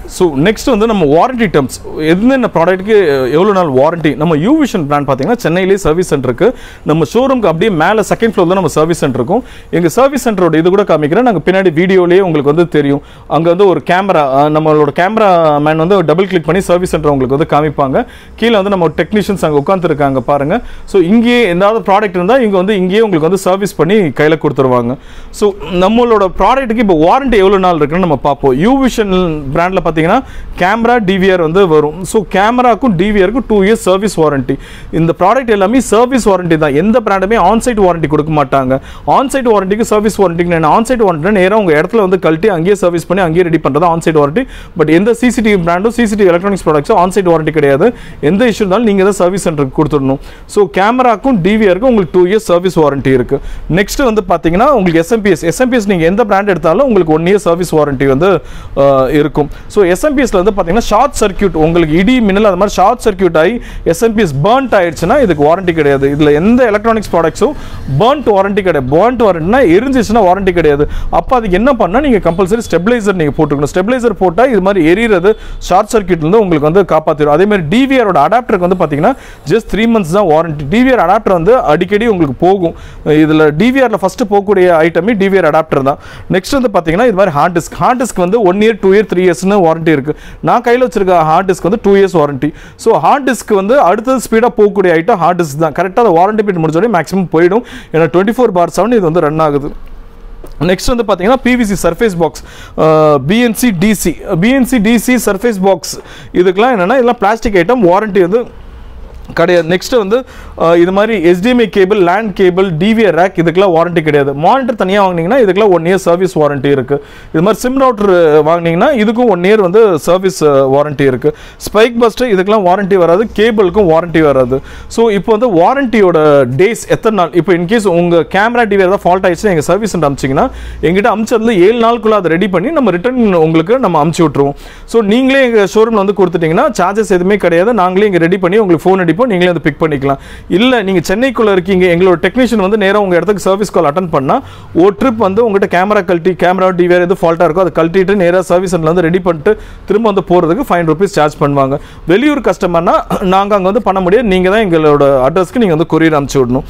so next வந்து நம்ம warranty terms எந்தெந்த ப்ராடக்ட்டுக்கு எவ்வளோ நாள் வாரண்டி நம்ம யூ விஷன் பிராண்ட் பார்த்தீங்கன்னா சென்னையிலேயே சர்வீஸ் சென்டர் இருக்கு நம்ம ஷோரூம்க்கு அப்படியே மேலே செகண்ட் ஃப்ளோர் தான் நம்ம சர்வீஸ் சென்டர் இருக்கும் எங்கள் சர்வீஸ் சென்டரோட இது கூட காமிக்கிறேன் நாங்கள் பின்னாடி வீடியோலேயே உங்களுக்கு வந்து தெரியும் அங்கே வந்து ஒரு கேமரா நம்மளோட கேமரா மேன் வந்து டபுள் கிளிக் பண்ணி சர்வீஸ் சென்டர் உங்களுக்கு வந்து காமிப்பாங்க கீழே வந்து நம்ம டெக்னீஷியன்ஸ் அங்கே உட்காந்துருக்காங்க பாருங்க ஸோ இங்கேயே ஏதாவது ப்ராடக்ட் இருந்தால் இங்கே வந்து இங்கேயே உங்களுக்கு வந்து சர்வீஸ் பண்ணி கையில் கொடுத்துருவாங்க ஸோ நம்மளோட ப்ராடக்ட்டுக்கு இப்போ வாரண்டி எவ்வளோ நாள் இருக்குன்னு நம்ம பார்ப்போம் யூ விஷன் பிராண்டில் பார்த்தீங்கன்னா கேமரா டிவிஆர் வந்து வரும் ஸோ கேமராக்கும் டிவிஆருக்கும் டூ இயர்ஸ் சர்வீஸ் வாரண்டி இந்த ப்ராடக்ட் எல்லாமே சர்வீஸ் வாரண்டி தான் எந்த பிராண்டுமே ஆன்சைட் வாரண்டி கொடுக்க மாட்டாங்க ஆன்சைட் வாரண்டிக்கு சர்வீஸ் வாரண்டிக்கு நான் ஆன்சைட் வாரண்டி நேராக உங்கள் இடத்துல வந்து கழட்டி அங்கேயே சர்வீஸ் பண்ணி அங்கேயே ரெடி பண்ணுறது ஆன்சைட் வாரண்டி பட் எந்த சிசிடிவி பிராண்டும் சிசிடிவி எலக்ட்ரானிக்ஸ் ப்ராடக்ட்ஸும் ஆன்சைட் வாரண்டி கிடையாது எந்த இஷ்யூ இருந்தாலும் நீங்கள் தான் சர்வீஸ் சென்டருக்கு கொடுத்துடணும் ஸோ கேமராக்கும் டிவிஆருக்கும் உங்களுக்கு டூ இயர்ஸ் சர்வீஸ் வாரண்டி இருக்குது நெக்ஸ்ட் வந்து பார்த்தீங்கன்னா உங்களுக்கு எஸ்எம்பிஎஸ் எஸ்எம்பிஎஸ் நீங்கள் எந்த பிராண்ட் எடுத்தாலும் உங்களுக்கு ஒன் இயர் சர்வீஸ் வாரண்டி வந்து அஹ், இருக்கும் ஸோ எஸ்எம்பிஎஸ்ல வந்து பார்த்தீங்கன்னா ஷார்ட் சர்க்யூட் உங்களுக்கு இடி மின்னல் அது மாதிரி ஷார்ட் சர்க்யூட் ஆகி எஸ்எம்பிஎஸ் பேர்ன்ட் ஆயிடுச்சுன்னா இதுக்கு வாரண்டி கிடையாது இதில் எந்த எலக்ட்ரானிக்ஸ் ப்ராடக்ட்ஸும் பேர்ன்ட் வாரண்டி கிடையாது பேர்ன்ட் வாரண்டினா எரிஞ்சிச்சுன்னா வாரண்டி கிடையாது அப்போ அதுக்கு என்ன பண்ணால் நீங்கள் கம்பல்சரி ஸ்டெபிளைசர் நீங்கள் போட்டுக்கணும் ஸ்டெபிளைசர் போட்டால் இது மாதிரி எரியறது ஷார்ட் சர்க்யூட்லேருந்து உங்களுக்கு வந்து காப்பாற்றிடும் அதே மாதிரி டிவிஆரோட அடாப்டருக்கு வந்து பார்த்தீங்கன்னா ஜஸ்ட் த்ரீ மந்த்ஸ் தான் வாரண்டி டிவிஆர் அடாப்டர் வந்து அடிக்கடி உங்களுக்கு போகும் இதில் டிவிஆரில் ஃபஸ்ட்டு போகக்கூடிய ஐட்டமே டிவிஆர் அடாப்டர் தான் நெக்ஸ்ட் வந்து பார்த்தீங்கன்னா இது மாதிரி ஹார்ட் டிஸ்க் ஹார்ட் டிஸ்க் வந்து one year two year three இயர்ஸ்னு வாரண்டி இருக்குது நான் கையில் வச்சிருக்க ஹார்ட் டிஸ்க் வந்து two years warranty so hard disk வந்து அடுத்தது ஸ்பீடாக போகக்கூடிய ஐட்டம் ஹார்ட் டிஸ்க் தான் கரெக்டாக அந்த வாரண்டி பீரியட் முடிச்சோடனே மேக்ஸிமம் போயிடும் ஏன்னா டுவெண்ட்டி ஃபோர் பார் செவன் இது வந்து ரன் ஆகுது நெக்ஸ்ட் வந்து பார்த்தீங்கன்னா PVC surface box BNC DC BNC DC surface box இதுக்கெல்லாம் என்னென்னா இதெல்லாம் பிளாஸ்டிக் ஐட்டம் வாரண்டி வந்து கிடையாது நெக்ஸ்ட் வந்து அஹ், இது மாதிரி HDMI cable land cable DVR rack இதுக்கெல்லாம் வாரண்டி கிடையாது மானிட்டர் தனியாக வாங்குனீங்கன்னா இதுக்கெல்லாம் ஒன் இயர் சர்வீஸ் வாரண்டி இருக்குது இது மாதிரி சிம் ரவுட்டர் வாங்குனீங்கன்னா இதுக்கும் ஒன் இயர் வந்து சர்வீஸ் வாரண்டி இருக்குது ஸ்பைக் பஸ்டர் இதுக்கெல்லாம் வாரண்டி வராது கேபிளுக்கும் வாரண்டி வராது ஸோ இப்போ வந்து வாரண்டியோட டேஸ் எத்தனை நாள் இப்போ இன்கேஸ் உங்கள் கேமரா டிவி ஏதாவது ஃபால்ட் ஆயிடுச்சுன்னா எங்கள் சர்வீஸ் சென்டர் அமிச்சிங்கன்னா எங்கிட்ட அமிச்சதுல ஏழு நாளுக்குள்ள அதை ரெடி பண்ணி நம்ம ரிட்டர்ன் உங்களுக்கு நம்ம அமுச்சு விட்ருவோம் ஸோ நீங்களே எங்கள் ஷோரூமில் வந்து கொடுத்துட்டீங்கன்னா சார்ஜஸ் எதுவுமே கிடையாது நாங்களே இங்கே ரெடி பண்ணி உங்களுக்கு ஃபோன் அடிப்போம் நீங்களே வந்து பிக் பண்ணிக்கலாம் இல்லை நீங்கள் சென்னைக்குள்ளே இருக்கீங்க எங்களோட டெக்னீஷியன் வந்து நேராக உங்கள் இடத்துக்கு சர்வீஸ் கால் அட்டன் பண்ணால் ஒரு ட்ரிப் வந்து உங்கள்கிட்ட கேமரா கழட்டி கேமரா டிவிஆர் எது ஃபால்ட்டாக இருக்கோ அதை கழட்டிட்டு நேராக சர்வீஸ் சென்டர்ல வந்து ரெடி பண்ணிட்டு திரும்ப வந்து போகிறதுக்கு ஃபைவ் ருபீஸ் சார்ஜ் பண்ணுவாங்க வெளியூர் கஸ்டமர்னா நாங்கள் அங்கே வந்து பண்ண முடியாது நீங்கள் தான் எங்களோட அட்ரஸ்க்கு நீங்கள் வந்து கொரியர் அனுப்பிச்சி விடணும்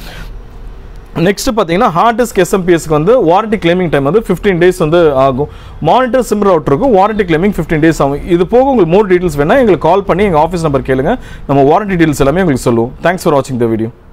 நெக்ஸ்ட் பார்த்தீங்கன்னா ஹார்ட் டிஸ்க் எஸ்எம்பிஎஸ்க்கு வந்து வாரண்டி கிளைமிங் டைம் வந்து ஃபிஃப்டீன் டேஸ் வந்து ஆகும் மானிட்டர் சிம் ரவுட்டருக்கும் வாரண்டி கிளைமிங் ஃபிஃப்டீன் டேஸ் ஆகும் இது போக உங்களுக்கு மோர் டீட்டெயில்ஸ் வேணால் எங்களுக்கு கால் பண்ணி எங்கள் ஆஃபீஸ் நம்பர் கேளுங்க நம்ம வாரண்டி டீட்டெயில்ஸ் எல்லாமே உங்களுக்கு சொல்லுவோம் தேங்க்ஸ் ஃபார் வாட்சிங் த வீடியோ